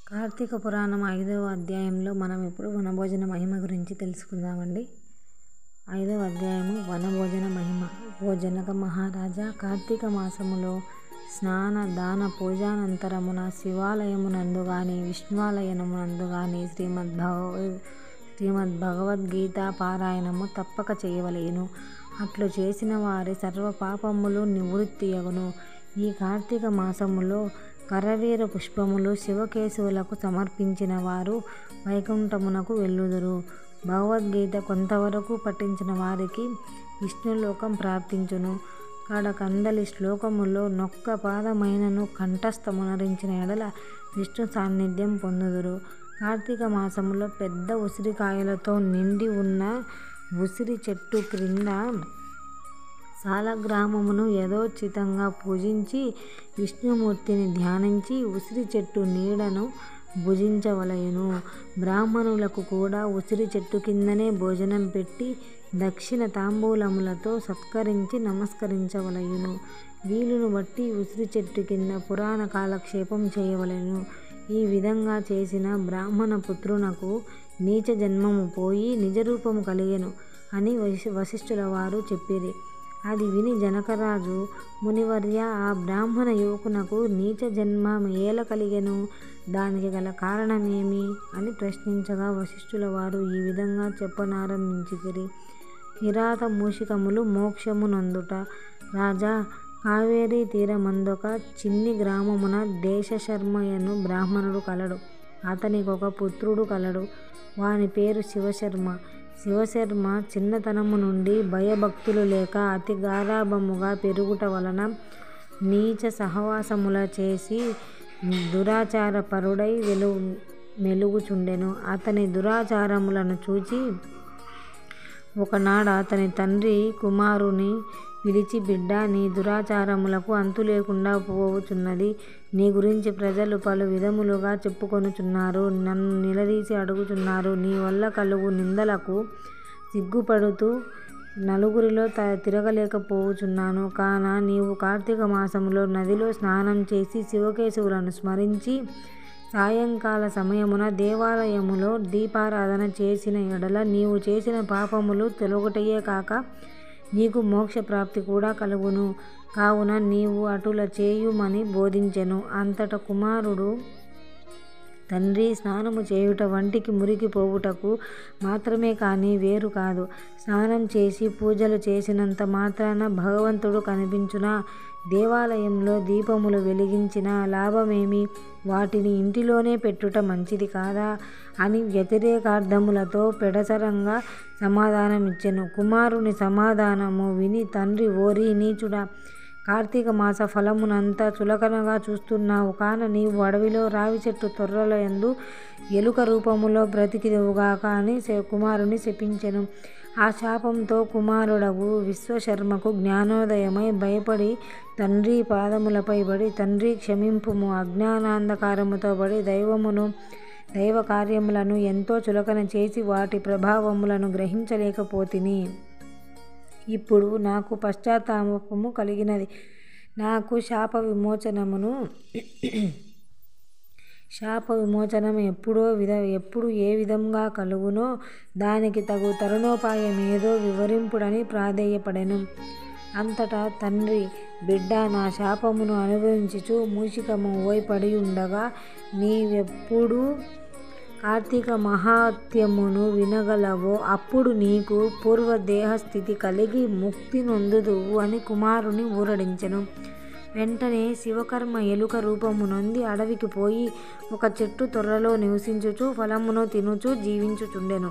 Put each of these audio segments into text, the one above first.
కార్తీక పురాణం ఐదవ అధ్యాయంలో మనం ఇప్పుడు వనభోజన మహిమ గురించి తెలుసుకుందామండి ఐదవ అధ్యాయము వనభోజన మహిమ ఓ జనక మహారాజా కార్తీక మాసములో స్నాన దాన పూజానంతరమున శివాలయమునందు గాని విష్ణువాలయమునందు గాని శ్రీమద్ భగవ శ్రీమద్ భగవద్గీత పారాయణము తప్పక చేయవలెను అట్లు చేసిన వారి సర్వ పాపములు నివృత్తియగును ఈ కార్తీక మాసములో కరవీర పుష్పములు శివకేశవులకు సమర్పించిన వారు వైకుంఠమునకు వెళ్ళుదురు భగవద్గీత కొంతవరకు పఠించిన వారికి విష్ణులోకం ప్రాప్తించును కడకందలి శ్లోకములో నొక్క పాదమైనను కంఠస్థమునరించిన ఎడల విష్ణు సాన్నిధ్యం పొందుదురు కార్తీక మాసములో పెద్ద ఉసిరికాయలతో నిండి ఉన్న ఉసిరి చెట్టు క్రింద సాలగ్రామమును యథోచితంగా పూజించి విష్ణుమూర్తిని ధ్యానించి ఉసిరి చెట్టు నీడను భుజించవలెను బ్రాహ్మణులకు కూడా ఉసిరి చెట్టు కిందనే భోజనం పెట్టి దక్షిణ తాంబూలములతో సత్కరించి నమస్కరించవలెను వీలును బట్టి ఉసిరి చెట్టు కింద పురాణ కాలక్షేపం చేయవలెను ఈ విధంగా చేసిన బ్రాహ్మణ పుత్రునకు నీచ జన్మము పోయి నిజరూపము కలిగెను అని వశి వశిష్ఠుల వారు చెప్పిరి అది విని జనకరాజు మునివర్య ఆ బ్రాహ్మణ యువకునకు నీచ జన్మ ఏల కలిగెను దానికి గల కారణమేమి అని ప్రశ్నించగా వశిష్ఠుల వారు ఈ విధంగా చెప్పనారంభించిరి కిరాత మూషికములు మోక్షము నందుట రాజా కావేరీ తీరమందొక చిన్ని గ్రామమున దేశశర్మయను బ్రాహ్మణుడు కలడు అతనికొక పుత్రుడు కలడు వాని పేరు శివశర్మ శివశర్మ చిన్నతనము నుండి భయభక్తులు లేక అతి గారాభముగా పెరుగుట వలన నీచ సహవాసముల చేసి దురాచార పరుడై వెలు మెలుగుచుండెను అతని దురాచారములను చూచి ఒకనాడు అతని తండ్రి కుమారుని పిలిచి బిడ్డ నీ దురాచారములకు అంతు లేకుండా పోవుచున్నది నీ గురించి ప్రజలు పలు విధములుగా చెప్పుకొనుచున్నారు నన్ను నిలదీసి అడుగుచున్నారు నీ వల్ల కలుగు నిందలకు సిగ్గుపడుతూ నలుగురిలో త తిరగలేకపోవుచున్నాను కాన నీవు కార్తీక మాసములో నదిలో స్నానం చేసి శివకేశవులను స్మరించి సాయంకాల సమయమున దేవాలయములో దీపారాధన చేసిన ఎడల నీవు చేసిన పాపములు తొలగుటయే కాక నీకు మోక్ష ప్రాప్తి కూడా కలుగును కావున నీవు అటుల చేయుమని బోధించెను అంతట కుమారుడు తండ్రి స్నానము చేయుట వంటికి మురికి పోవుటకు మాత్రమే కానీ వేరు కాదు స్నానం చేసి పూజలు చేసినంత మాత్రాన భగవంతుడు కనిపించునా దేవాలయంలో దీపములు వెలిగించిన లాభమేమి వాటిని ఇంటిలోనే పెట్టుట మంచిది కాదా అని వ్యతిరేకార్థములతో పెడసరంగా సమాధానమిచ్చెను కుమారుని సమాధానము విని తండ్రి ఓరి నీచుడా కార్తీక మాస ఫలమునంతా చులకనగా చూస్తున్నావు కాన నీవు అడవిలో రావి చెట్టు తొర్రల యందు ఎలుక రూపములో బ్రతికిదవుగాక అని కుమారుని శపించెను ఆ శాపంతో కుమారుడగు విశ్వశర్మకు జ్ఞానోదయమై భయపడి తండ్రి పాదములపై పడి తండ్రి క్షమింపుము అజ్ఞానాంధకారముతో పడి దైవమును దైవ కార్యములను ఎంతో చులకన చేసి వాటి ప్రభావములను గ్రహించలేకపోతిని ఇప్పుడు నాకు పశ్చాత్తాపము కలిగినది నాకు శాప విమోచనమును శాప విమోచనం ఎప్పుడో విధ ఎప్పుడు ఏ విధంగా కలుగునో దానికి తగు తరుణోపాయం ఏదో వివరింపుడని ప్రాధేయపడెను అంతటా తండ్రి బిడ్డ నా శాపమును అనుభవించుచు మూషికము ఓయపడి ఉండగా నీవెప్పుడు కార్తీక మహాత్యమును వినగలవో అప్పుడు నీకు పూర్వ దేహస్థితి కలిగి ముక్తి నొందుదువు అని కుమారుని ఊరడించెను వెంటనే శివకర్మ ఎలుక రూపము నొంది అడవికి పోయి ఒక చెట్టు తొర్రలో నివసించుచు ఫలమును తినుచు జీవించుచుండెను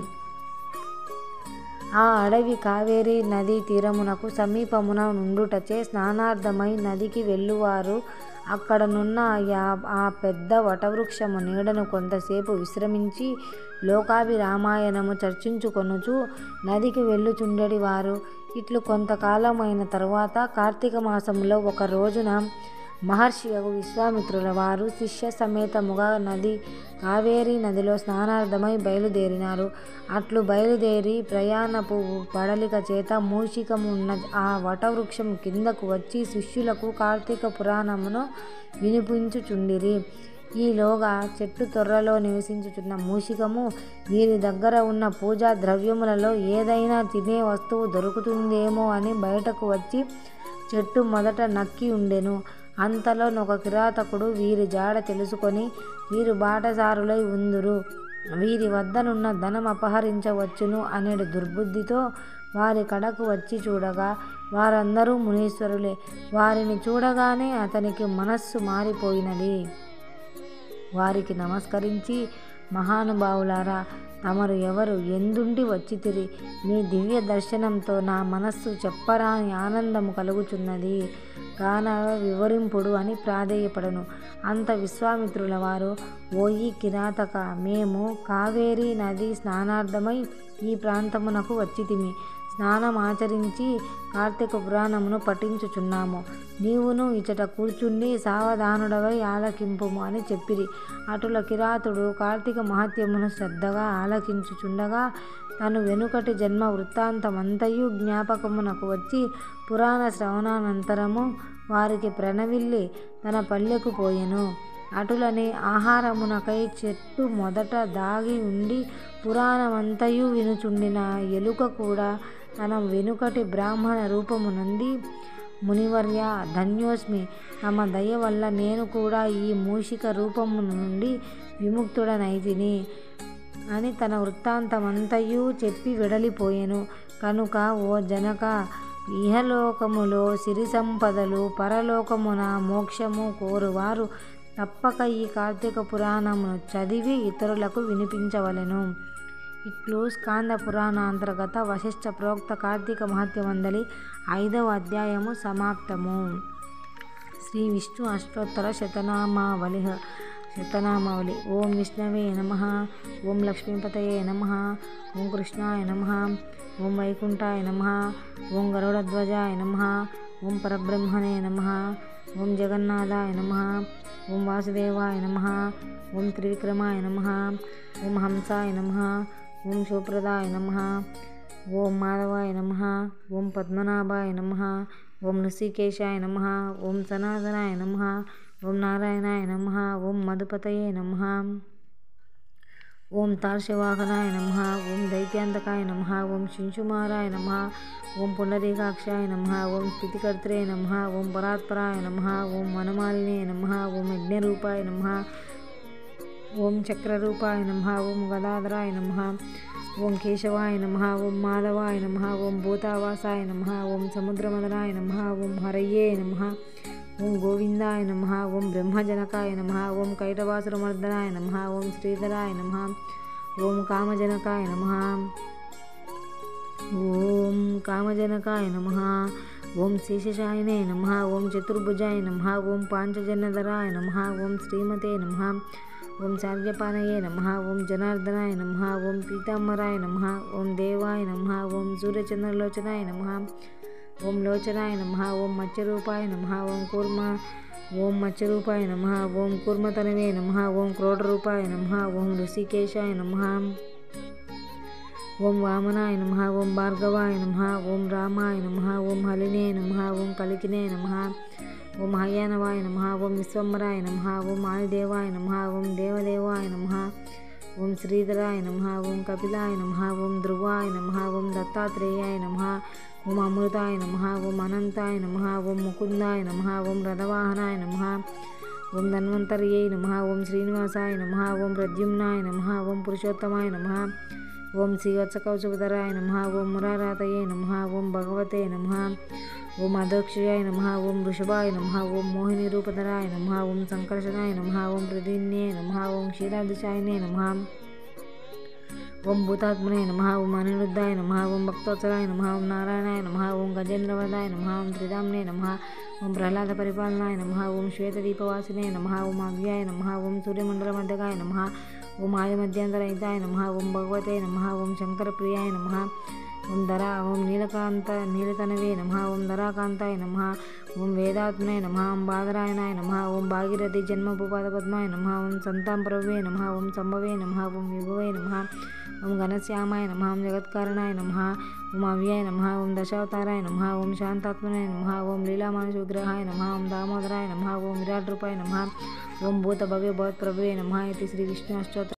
ఆ అడవి కావేరీ నదీ తీరమునకు సమీపమున నుండుటచే స్నానార్థమై నదికి వెళ్ళువారు అక్కడనున్న ఆ పెద్ద వటవృక్షము నీడను కొంతసేపు విశ్రమించి లోకాభిరామాయణము చర్చించుకొనుచు నదికి వెళ్ళుచుండెడి వారు ఇట్లు కొంతకాలమైన తరువాత కార్తీక మాసములో ఒక రోజున మహర్షియగు విశ్వామిత్రుల వారు శిష్య సమేతముగా నది కావేరీ నదిలో స్నానార్థమై బయలుదేరినారు అట్లు బయలుదేరి ప్రయాణపు పడలిక చేత మూషికమున్న ఆ వటవృక్షం కిందకు వచ్చి శిష్యులకు కార్తీక పురాణమును వినిపించుచుండిరి ఈలోగా చెట్టు తొర్రలో నివసించుచున్న మూషికము వీరి దగ్గర ఉన్న పూజా ద్రవ్యములలో ఏదైనా తినే వస్తువు దొరుకుతుందేమో అని బయటకు వచ్చి చెట్టు మొదట నక్కి ఉండెను అంతలో ఒక కిరాతకుడు వీరి జాడ తెలుసుకొని వీరు బాటసారులై ఉందురు వీరి వద్దనున్న ధనం అపహరించవచ్చును అనేడు దుర్బుద్ధితో వారి కడకు వచ్చి చూడగా వారందరూ మునీశ్వరులే వారిని చూడగానే అతనికి మనస్సు మారిపోయినది వారికి నమస్కరించి మహానుభావులారా తమరు ఎవరు ఎందుండి వచ్చితిరి మీ దివ్య దర్శనంతో నా మనస్సు చెప్పరాని ఆనందము కలుగుచున్నది కాన వివరింపుడు అని ప్రాధేయపడను అంత విశ్వామిత్రుల వారు ఓయి కిరాతక మేము కావేరీ నది స్నానార్థమై ఈ ప్రాంతమునకు వచ్చితిమి స్నానం ఆచరించి కార్తీక పురాణమును పఠించుచున్నాము నీవును ఇచట కూర్చుండి సావధానుడవై ఆలకింపుము అని చెప్పిరి అటుల కిరాతుడు కార్తీక మహత్యమును శ్రద్ధగా ఆలకించుచుండగా తను వెనుకటి జన్మ వృత్తాంతమంతయు జ్ఞాపకమునకు వచ్చి పురాణ శ్రవణానంతరము వారికి ప్రణవిల్లి తన పల్లెకు పోయెను అటులనే ఆహారమునకై చెట్టు మొదట దాగి ఉండి పురాణమంతయు వినుచుండిన ఎలుక కూడా తన వెనుకటి బ్రాహ్మణ రూపమునంది మునివర్య ధన్యోస్మి తమ దయ వల్ల నేను కూడా ఈ మూషిక రూపము నుండి విముక్తుడనైతిని అని తన వృత్తాంతమంతయు చెప్పి వెడలిపోయెను కనుక ఓ జనక ఇహలోకములో సిరి సంపదలు పరలోకమున మోక్షము కోరువారు తప్పక ఈ కార్తీక పురాణమును చదివి ఇతరులకు వినిపించవలెను ఇట్లు స్కాంద పురాణ అంతర్గత వశిష్ఠ ప్రోక్త కార్తీక మహత్యమందలి ఐదవ అధ్యాయము సమాప్తము శ్రీ విష్ణు అష్టోత్తర శతనామావళి శతనామావళి ఓం విష్ణవే నమ ఓం లక్ష్మీపతయే నమ ఓం కృష్ణాయ నమ ఓం వైకుంఠాయ నమ ఓం గరుడధ్వజాయ నమ ఓం పరబ్రహ్మణే నమ ఓం జగన్నాథాయ నమ ఓం వాసుదేవాయ నమ ఓం త్రివిక్రమాయ నమ ఓం హంసాయ నమ ఓం శివప్రదాయ నమ ఓం మాధవాయ నమ ఓం పద్మనాభాయ నమ ఓం ఋషికేశాయ నమ ఓం సనాతనాయ నమ ఓం నారాయణాయ నమ ఓం మధుపతయే నమ ఓం తార్షవాహనాయ నమ ఓం దైత్యాంతకాయ నమ ఓం శింశుమారాయ నమ ఓం పుండరీకాక్షాయ నమ ఓం స్థితికర్త్రే నమ ఓం పరాత్పరాయ నమ ఓం వనమాలినే నమ ఓం యజ్ఞరూపాయ నమ ఓం చక్రరూపాయ నమ ఓం గదాధరాయ నమ ఓం కేశవాయ నమ ఓం మాధవాయ నమ ఓం భూతావాసాయ నమ ఓం సముద్రమదనాయ నమ ఓం హరయ్యే నమ ఓం గోవిందాయ నమ ఓం బ్రహ్మజనకాయ నమ ఓం కైటవాసురమర్దనాయ నమ ఓం శ్రీధరాయ నమ ఓం కామజనకాయ నమ ఓం కామజనకాయ నమ ఓం శేషశాయనే నమ ఓం చతుర్భుజాయ నమ ఓం పాంచజన్యధరాయ నమ ఓం శ్రీమతే నమ ఓం శార్యపానయే నమ ఓం జనార్దనాయ నమ ఓం పీతాంబరాయ నమ ఓం దేవాయ నమ ఓం సూర్యచంద్రలోచనాయ నమ ఓం లోచనాయ నమ ఓం మత్స్యరూపాయ నమ ఓం కూర్మ ఓం మత్స్యరూపాయ నమ ఓం కూర్మతనవే నమ ఓం క్రోడరూపాయ నమ ఓం ఋషికేశాయ నమ ఓం వామనాయ నమ ఓం భార్గవాయ నమ ఓం రామాయ నమ ఓం హలినే నమ ఓం కలికినే నమ ఓం హయానవాయ నమ ఓం విశ్వంబరాయ నమ ఓం ఆదిదేవాయ నమ ఓం దేవదేవాయ నమ ఓం శ్రీధరాయ నమ ఓం కపిలాయ నమ ఓం ధ్రువాయ నమ ఓం దత్తాత్రేయాయ నమ ఓం అమృతాయ నమ ఓం అనంతాయ నమ ఓం ముకుందాయ నమ ఓం రథవాహనాయ నమ ఓం ధన్వంతర్యై నమ ఓం శ్రీనివాసాయ నమ ఓం ప్రద్యుమ్నాయ నమ ఓం పురుషోత్తమాయ నమ ఓం శ్రీవత్సకౌశుభధరాయ నమ ఓం మురారాతయే నమ ఓం భగవతే నమ ఓం అధోక్షయాయ నమ ఓం వృషభాయ నమ ఓం మోహిని రూపధరాయ నమ ఓం సంకర్షణాయ నమ ఓం ప్రదిన్యే నమ ఓం క్షీరాదిశాయనే నమ ఓం భూతాత్మనే నమ ఓం అనిరుద్ధాయ నమ ఓం భక్తోత్సరాయ నమ ఓం నారాయణాయ నమ ఓం గజేంద్రవదాయ నమ ఓం త్రిదామ్నే నమ ఓం ప్రహ్లాద పరిపాలనాయ నమ ఓం శ్వేతదీపవాసినే నమ ఓం అవ్యాయ నమ ఓం సూర్యమండల మధ్యగాయ నమ ఓం ఆదిమధ్యాంతరహితాయ నమ ఓం భగవతే నమ ఓం శంకరప్రియాయ నమ ఓం ధరా ఓం నీలకాంత నీలతనవే నమ ఓం ధరాకాంతాయ నమ ఓం వేదాత్మనే నమ ఓం బాదరాయణాయ నమ ఓం భాగీరథి జన్మభూపాద పద్మాయ నమ ఓం సంతాంప్రభే నమ ఓం సంభవే నమ ఓం విభవే నమ ఓం ఘనశ్యామాయ నమ ఓం జగత్కారణాయ నమ ఓం అవ్యాయ నమ ఓం దశావతారాయ నమ ఓం శాంతాత్మనాయ నమ ఓం లీలామానుష విగ్రహాయ నమ ఓం దామోదరాయ నమ ఓం విరాట్ రూపాయ నమ ఓం భూత భవ్య భవత్ ప్రభువే నమ ఇది శ్రీ విష్ణు అష్టోత్తర